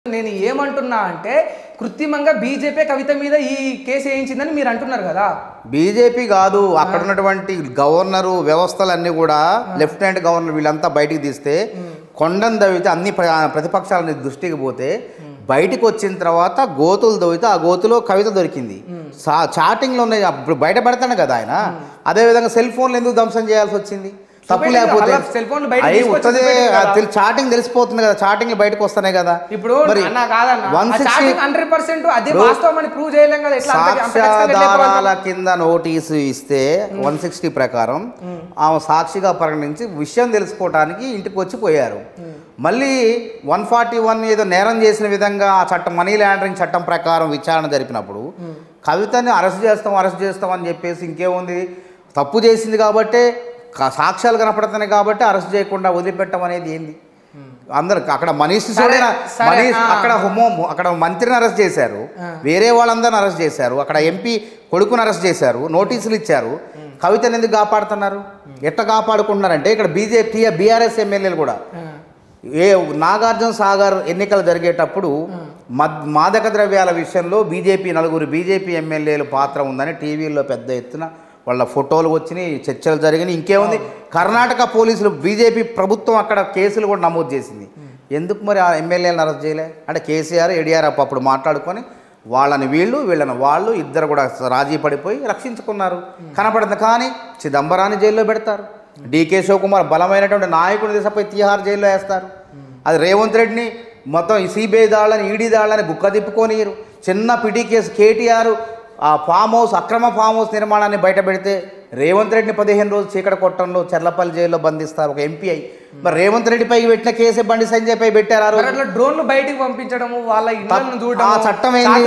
నేను ఏమంటున్నా అంటే కృత్రిమంగా బీజేపీ కవిత మీద ఈ కేసు వేయించిందని మీరు అంటున్నారు కదా బీజేపీ కాదు అక్కడ ఉన్నటువంటి గవర్నరు వ్యవస్థలన్నీ కూడా లెఫ్టినెంట్ గవర్నర్ వీళ్ళంతా బయటికి తీస్తే కొండను దవ్వితే అన్ని ప్ర- ప్రతిపక్షాలని దృష్టికి పోతే బయటికి వచ్చిన తర్వాత గోతులు దవ్వితే ఆ గోతులో కవిత దొరికింది సా చాటింగ్లో ఉన్నాయి అప్పుడు బయట పెడతాను కదా ఆయన అదేవిధంగా సెల్ ఫోన్లు ఎందుకు ధ్వంసం చేయాల్సి వచ్చింది తప్పు చూపెట్టారు. లేకపోతే అలా సెల్ ఫోన్లు బయటకు అయి తీసుకొచ్చి ఉత్తదే చూపెట్టారు కదా. తెలి- చాటింగ్ తెలిసిపోతుంది కదా చాటింగ్లు బయటకు వస్తున్నాయి కదా ఇప్పుడు మరి అన్న కాదన్న వన్ సిక్స్టీ హండ్రెడ్ పర్సెంట్ అది ఇప్పుడు వాస్తవం అని ప్రూవ్ చేయలేం కదా ఎట్లా అంత- అంత ఖచ్చితంగా ఎట్లా సాక్ష్యాధారాల చెప్పగలుగుతాం? కింద నోటీసు ఇస్తే వన్ సిక్స్టీ ప్రకారం ఆమె సాక్షిగా పరిగణించి విషయం తెలుసుకోవడానికి ఇంటికి వచ్చి పోయారు మళ్ళీ వన్ ఫార్టీ వన్ ఏదో నేరం చేసిన విధంగా ఆ చట్టం మనీ లాండరింగ్ చట్టం ప్రకారం విచారణ జరిపినప్పుడు కవితని అరెస్ట్ చేస్తాం అరెస్ట్ చేస్తాం అని చెప్పేసి ఇంకేముంది తప్పు చేసింది కాబట్టే క- సాక్ష్యాలు కనపడుతున్నాయి కాబట్టి అరెస్ట్ చేయకుండా వదిలిపెట్టడం అనేది ఏంది అందరు అక్కడ మనీష్ సిసోడియా సరే, మనీష్ ఆ. అక్కడ హోమో అక్కడ మంత్రిని అరెస్ట్ చేశారు వేరే వాళ్ళందరిని అరెస్ట్ చేశారు అక్కడ ఎంపీ కొడుకుని అరెస్ట్ చేశారు నోటీసులు ఇచ్చారు కవితను ఎందుకు కాపాడుతున్నారు ఎట్లా కాపాడుకుంటున్నారంటే ఇక్కడ బీజేపీ బీఆర్ఎస్ ఎమ్మెల్యేలు కూడా ఏ నాగార్జున సాగర్ ఎన్నికలు జరిగేటప్పుడు మద్ మాదక ద్రవ్యాల విషయంలో బీజేపీ నలుగురు బీజేపీ ఎమ్మెల్యేలు పాత్ర ఉందని టీవీల్లో పెద్ద ఎత్తున వాళ్ళ ఫోటోలు వచ్చినాయి చర్చలు జరిగినాయి ఇంకేముంది కర్ణాటక పోలీసులు బీజేపీ ప్రభుత్వం అక్కడ కేసులు కూడా నమోదు చేసింది ఎందుకు మరి ఆ ఎమ్మెల్యేలను అరెస్ట్ చేయలే అంటే కేసీఆర్ ఎడిఆర్ఎఫ్ అప్పుడు మాట్లాడుకొని వాళ్ళని వీళ్ళు వీళ్ళని వాళ్ళు ఇద్దరు కూడా రాజీ పడిపోయి రక్షించుకున్నారు కనపడింది కానీ చిదంబరాన్ని జైల్లో పెడతారు డీకే శివకుమార్ బలమైనటువంటి నాయకుడిని తీసుకుపోయి తిహార్ జైల్లో వేస్తారు అది రేవంత్ రెడ్డిని మొత్తం ఈ సిబిఐ దాళ్ళని ఈడీ దాళ్ళని గుక్క తిప్పుకోనియరు చిన్న పిటి కేసు కేటీఆర్ ఆ ఫామ్ హౌస్ అక్రమ ఫామ్ హౌస్ నిర్మాణాన్ని బయట పెడితే రేవంత్ రెడ్డిని పదిహేను రోజులు చీకట కొట్టంలో చెర్లపల్లి జైల్లో బంధిస్తారు ఒక ఎంపీ అయి మరి రేవంత్ రెడ్డిపై పెట్టిన కేసే బండి సంజయ్ పై పెట్టారు ఆ మరి రోజు అట్లా డ్రోన్లు బయటికి పంపించడము వాళ్ళ ఇళ్ళను చూడడం ఆ చట్టం ఏంది?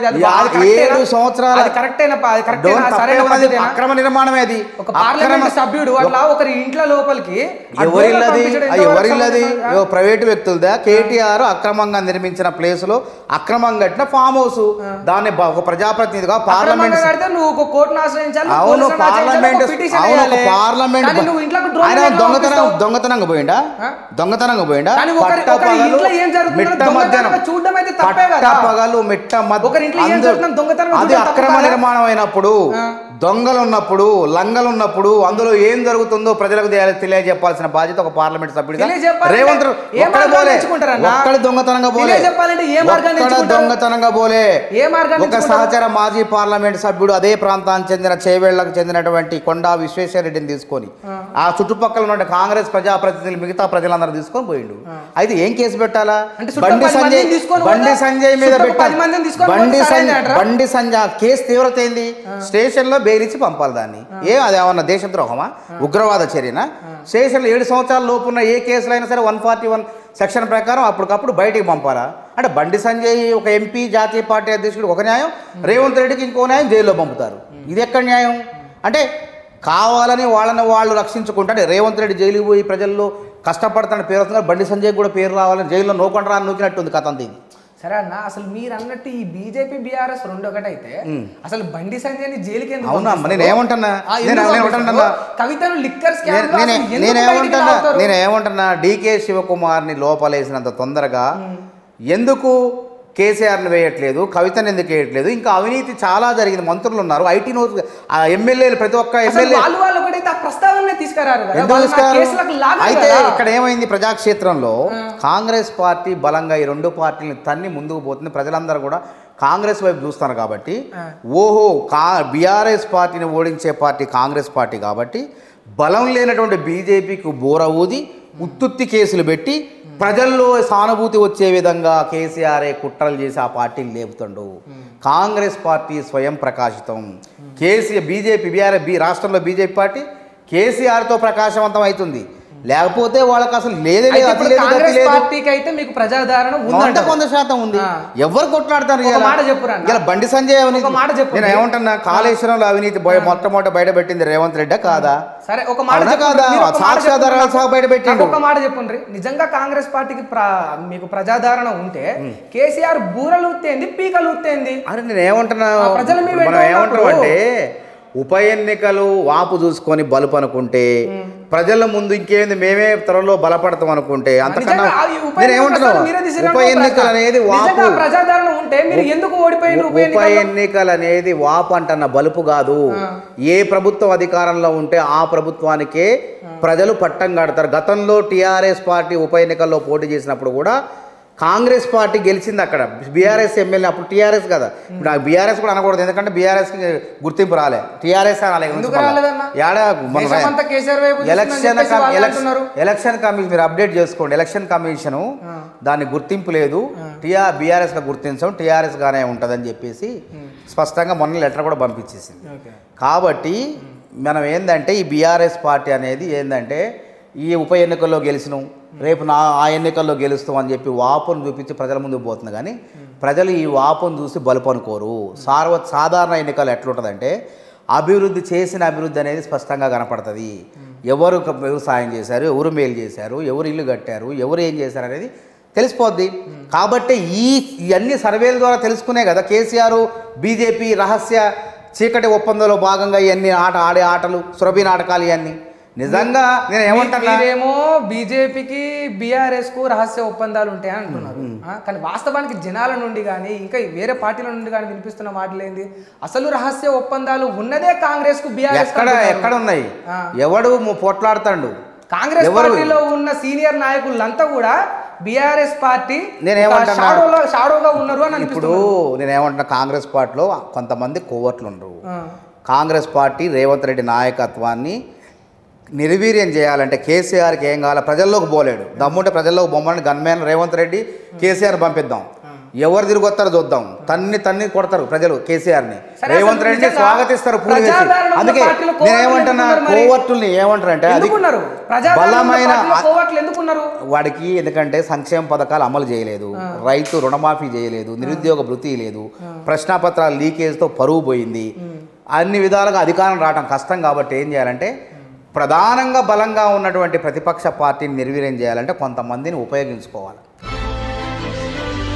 ఏడు సంవత్సరాల అది కరెక్టేనా అది డోన్ కరెక్టేనా తప్పే సరైన ఉన్నది. పద్ధతేనా? అక్రమ నిర్మాణమే అది ఒక పార్లమెంట్ అక్రమ- సభ్యుడు అట్లా ఒకరి ఇంట్లో లోపలికి ఆ డ్రోన్లు ఎవరిల్లది పంపించడం ఆ ఎంతవరకు ఎవరిల్లది సమంజసం? ఏవో ప్రైవేటు వ్యక్తులదా కేటీఆర్ అక్రమంగా నిర్మించిన ప్లేసులో అక్రమంగా కట్టిన ఫామ్ హౌస్ దాన్ని బ- ఒక ప్రజాప్రతినిధిగా పార్లమెంట్ అక్రమంగా కడితే నువ్వు ఒక కోర్టును ఆశ్రయించాలి అవును పోలీసులను ఆశ్రయించాలి, పార్లమెంట్ ఒక పిటిషన్ అవును ఒక వేయాలి. పార్లమెంట్ కానీ నువ్వు ఇంట్లోకి డ్రోన్ ఆయన ఎట్లా దొంగతనం పంపిస్తావు? దొంగతనంగా పోయిండా ఆ? దొంగతనంగా పోయిండా కానీ ఒకరి- పట్ట ఒకరి పగలు, ఇంట్లో ఏం జరుగుతుందో మిట్ట దొంగతనంగా మధ్యాహ్నం చూడడం అయితే తప్పే పట్ట కదా. పగలు మిట్ట మధ్య ఒకరి ఇంట్లో ఏం అందరూ- జరుగుతుందో దొంగతనంగా అది చూడడం తప్పు అక్రమ కాదా? నిర్మాణం అయినప్పుడు దొంగలు ఉన్నప్పుడు లంగలు ఉన్నప్పుడు అందులో ఏం జరుగుతుందో ప్రజలకు తెలియ- తెలియజెప్పాల్సిన బాధ్యత ఒక పార్లమెంట్ సభ్యుడిగా తెలియజెప్పాలంటే రేవంత్ ఏ ఒక్కడ మార్గాన్ని పోలే ఎంచుకుంటారన్నా? ఒక్కడ దొంగతనంగా పోలే తెలియజెప్పాలంటే ఏ మార్గాన్ని ఒక్కడ ఎంచుకుంటారు? దొంగతనంగా పోలే ఏ మార్గాన్ని ఒక ఎంచుకుంటారు? సహచర మాజీ పార్లమెంట్ సభ్యుడు అదే ప్రాంతానికి చెందిన చేవేళ్లకు చెందినటువంటి కొండా విశ్వేశ్వరరెడ్డిని తీసుకొని ఆ చుట్టుపక్కల ఉన్న కాంగ్రెస్ ప్రజాప్రతినిధులు మిగతా ప్రజలందరూ తీసుకొని పోయిండు అయితే ఏం కేసు పెట్టాలా అంటే చుట్టూ బండి పది సంజయ్ మందిని తీసుకొని బండి పోతే- సంజయ్ మీద చుట్టూ పెట్టాలి పది మందిని తీసుకొని బండి పోతే సరైన సంజయ్ అంటారా? బండి సంజయ్ ఆ కేసు తీవ్రత ఏంది స్టేషన్ లో బెయిలిచ్చి పంపాలి దాన్ని ఏ అది ఏమన్నా దేశద్రోహమా ఉగ్రవాద చర్యనా స్టేషన్లో ఏడు సంవత్సరాల లోపు ఉన్న ఏ కేసులో అయినా సరే వన్ ఫార్టీ వన్ సెక్షన్ ప్రకారం అప్పటికప్పుడు బయటికి పంపాలా అంటే బండి సంజయ్ ఒక ఎంపీ జాతీయ పార్టీ అధ్యక్షుడు ఒక న్యాయం రేవంత్ రెడ్డికి ఇంకో న్యాయం జైల్లో పంపుతారు ఇది ఎక్కడ న్యాయం అంటే కావాలని వాళ్ళని వాళ్ళు రక్షించుకుంటే అంటే రేవంత్ రెడ్డి జైలుకి పోయి ప్రజల్లో కష్టపడుతున్న పేరు వస్తుంది కానీ బండి సంజయ్ కూడా పేరు రావాలని జైల్లో నోకొండ రాని నూకినట్టుంది కథ అంతా ఇది సరే అన్న అసలు మీరు అన్నట్టు ఈ బీజేపీ బీఆర్ఎస్ రెండు ఒకటైతే అసలు బండి సంజయ్ని జైలుకి ఎందుకు అవునా అమ్మ, పంపిస్తారు? నేను ఏమంటున్నా? ఆ, నేను- ఎందుకు నేను పంపిస్తారు? ఏమంటున్నా? కవితను లిక్కర్ స్కామ్ నేను- నేనే నేను ఏమంటున్నా నేను ఏమంటున్నా డీకే శివకుమార్ని లోపలేసినంత తొందరగా ఎందుకు కేసీఆర్ని వేయట్లేదు కవితను ఎందుకు వేయట్లేదు ఇంకా అవినీతి చాలా జరిగింది మంత్రులు ఉన్నారు ఐటీ నోట్ ఆ ఎమ్మెల్యేలు ప్రతి ఒక్క ఎమ్మెల్యే వాళ్ళు వాళ్ళు ఒకటైతే ఆ ప్రస్తావన తీసుకురారు కదా ఎందుకు వాళ్ళని ఆ తీసుకురారు? కేసులకు లాగారు అయితే కదా. ఇక్కడ ఏమైంది ప్రజాక్షేత్రంలో కాంగ్రెస్ పార్టీ బలంగా ఈ రెండు పార్టీలను తన్ని ముందుకు పోతుంది ప్రజలందరూ కూడా కాంగ్రెస్ వైపు చూస్తారు కాబట్టి ఓహో కా బీఆర్ఎస్ పార్టీని ఓడించే పార్టీ కాంగ్రెస్ పార్టీ కాబట్టి బలం లేనటువంటి బీజేపీకి బోర ఊది ఉత్తుత్తి కేసులు పెట్టి ప్రజల్లో సానుభూతి వచ్చే విధంగా కేసీఆర్ఏ కుట్రలు చేసి ఆ పార్టీని లేపుతుండు కాంగ్రెస్ పార్టీ స్వయం ప్రకాశితం కేసీఆర్ బీజేపీ బీఆర్ఎస్ బీ రాష్ట్రంలో బీజేపీ పార్టీ కేసీఆర్తో ప్రకాశవంతం అవుతుంది లేకపోతే వాళ్ళకి అసలు లేదే అయితే లేదు అతి ఇప్పుడు లేదు గతి కాంగ్రెస్ లేదు పార్టీకి అయితే మీకు ప్రజాదరణ వంద ఉందంట కొంత శాతం ఉంది ఆ. ఎవరు కొట్లాడతారు ఒక ఇలా? మాట చెప్పురా అన్న. ఇలా బండి సంజయ్ అవినీతి ఒక మాట చెప్పు. నేను ఏమంటున్నా కాళేశ్వరంలో అవినీతి బయ- మొట్టమొదట బయట పెట్టింది రేవంత్ రెడ్డి కాదా సరే ఒక మాట అవునా చెప్పండి. కాదా? మీరు ఒక మాట సాక్ష్యాధారాలు చెప్పండి. సహా బయట పెట్టిండు. నాకు ఒక మాట చెప్పండి నిజంగా కాంగ్రెస్ పార్టీకి ప్ర- మీకు ప్రజాదరణ ఉంటే కేసీఆర్ బూరలు ఉత్తేంది పీకలు ఉత్తేంది అరే నేను ఏమంటున్నా ఆ ప్రజల మీద మనం వెంట ఏమంటున్నాం ఉన్నప్పుడు- అంటే ఉప ఎన్నికలు వాపు చూసుకొని బలుపు అనుకుంటే ప్రజల ముందు ఇంకేంది మేమే త్వరలో బలపడతాం అనుకుంటే అంతకన్నా నిజంగా ఆ ఉప నేను ఎన్నికలు ఏమంటున్నావు అసలు మీరే తీసిరండి ఉప ఒక ఎన్నికలు ప్రశ్న. అనేది వాపు నిజంగా ప్రజాదరణ ఉంటే మీరు ఎందుకు ఓడిపోయినారు ఉప ఉప ఎన్నికల్లో? ఎన్నికలు అనేది వాపు అంటన్న బలుపు కాదు ఏ ప్రభుత్వం అధికారంలో ఉంటే ఆ ప్రభుత్వానికే ప్రజలు పట్టం కడతారు గతంలో టీఆర్ఎస్ పార్టీ ఉప ఎన్నికల్లో పోటీ చేసినప్పుడు కూడా కాంగ్రెస్ పార్టీ గెలిచింది అక్కడ బీఆర్ఎస్ ఎమ్మెల్యే అప్పుడు టీఆర్ఎస్ కదా ఇప్పుడు బీఆర్ఎస్ కూడా అనకూడదు ఎందుకంటే బీఆర్ఎస్ గుర్తింపు రాలే టీఆర్ఎస్ అనాలి ఎందుకు రాలేదన్న? ఏడా మన దేశమంతా కేసీఆర్ వైపు చూస్తుందని ఎలక్షన్ చెప్పేసి కమ్- వాళ్ళు ఎలక్షన్ అంటున్నారు. ఎలక్షన్ కమిషన్ మీరు అప్డేట్ చేసుకోండి ఎలక్షన్ కమిషను దాన్ని గుర్తింపు లేదు టీఆర్ బీఆర్ఎస్గా గుర్తించడం టీఆర్ఎస్ గానే ఉంటుందని చెప్పేసి స్పష్టంగా మొన్న లెటర్ కూడా పంపించేసింది ఓకే. కాబట్టి మనం ఏంటంటే ఈ బీఆర్ఎస్ పార్టీ అనేది ఏంటంటే ఈ ఉప ఎన్నికల్లో గెలిచినాం రేపు నా ఆ ఎన్నికల్లో గెలుస్తాం అని చెప్పి వాపును చూపించి ప్రజల ముందుకు పోతుంది కానీ ప్రజలు ఈ వాపును చూసి బలుపు అనుకోరు సార్వ సాధారణ ఎన్నికలు ఎట్లుంటుందంటే అభివృద్ధి చేసిన అభివృద్ధి అనేది స్పష్టంగా కనపడుతుంది ఎవరు క- వ్యవసాయం చేశారు ఎవరు మేలు చేశారు ఎవరు ఇల్లు కట్టారు ఎవరు ఏం చేశారు అనేది తెలిసిపోద్ది కాబట్టి ఈ ఇవన్నీ సర్వేల ద్వారా తెలుసుకునే కదా కేసీఆర్ బీజేపీ రహస్య చీకటి ఒప్పందంలో భాగంగా ఇవన్నీ ఆట ఆడే ఆటలు సురభి నాటకాలు ఇవన్నీ నిజంగా నేను ఏమంటున్నా మీరేమో బీజేపీకి బీఆర్ఎస్ కు రహస్య ఒప్పందాలు ఉంటాయని అంటున్నారు ఆ, కానీ వాస్తవానికి జనాల నుండి కానీ ఇంకా వేరే పార్టీల నుండి కానీ వినిపిస్తున్న మాటలు ఏంది అసలు రహస్య ఒప్పందాలు ఉన్నదే కాంగ్రెస్ కు బీఆర్ఎస్ ఎక్కడ ఎక్కడ ఉన్నాయి ఆ. ఎవడు ము- పోట్లాడుతాడు కాంగ్రెస్ ఎవరు? పార్టీలో ఉన్న సీనియర్ నాయకులంతా కూడా బీఆర్ఎస్ పార్టీ నేనేమంటున్నా? షాడోలో షాడోగా ఉన్నారు అని ఇప్పుడు అనిపిస్తుంది నేను ఏమంటున్నా కాంగ్రెస్ పార్టీలో కొంతమంది కోవట్లు ఉండరు ఆ, కాంగ్రెస్ పార్టీ రేవంత్ రెడ్డి నాయకత్వాన్ని నిర్వీర్యం చేయాలంటే కేసీఆర్కి ఏం కావాలో ప్రజల్లోకి పోలేడు దమ్ముంటే ప్రజల్లోకి బొమ్మని గన్మేన్ రేవంత్ రెడ్డి కేసీఆర్ పంపిద్దాం ఎవరు తిరిగి వస్తారో చూద్దాం తన్ని తన్ని కొడతారు ప్రజలు కేసీఆర్ని సరే, రేవంత్ అసలు రెడ్డిని నిజంగా స్వాగతిస్తారు పూలు వేసి ప్రజాదరణ ఉన్న అందుకే పార్టీలో నేను కోవర్టులు ఏమంటున్నా ఎందుకున్నారు మరి? కోవర్టుల్ని ఏమంటారంటే అది ఎందుకున్నారు ప్రజాదరణ ఉన్న బలమైన పార్టీలో కోవట్లు ఎందుకున్నారు వాడికి ఎందుకంటే సంక్షేమ పథకాలు అమలు చేయలేదు రైతు రుణమాఫీ చేయలేదు నిరుద్యోగ భృతి లేదు ప్రశ్నాపత్రాల లీకేజ్తో పరువు పోయింది అన్ని విధాలుగా అధికారం రావడం కష్టం కాబట్టి ఏం చేయాలంటే ప్రధానంగా బలంగా ఉన్నటువంటి ప్రతిపక్ష పార్టీని నిర్వీర్యం చేయాలంటే కొంతమందిని ఉపయోగించుకోవాలి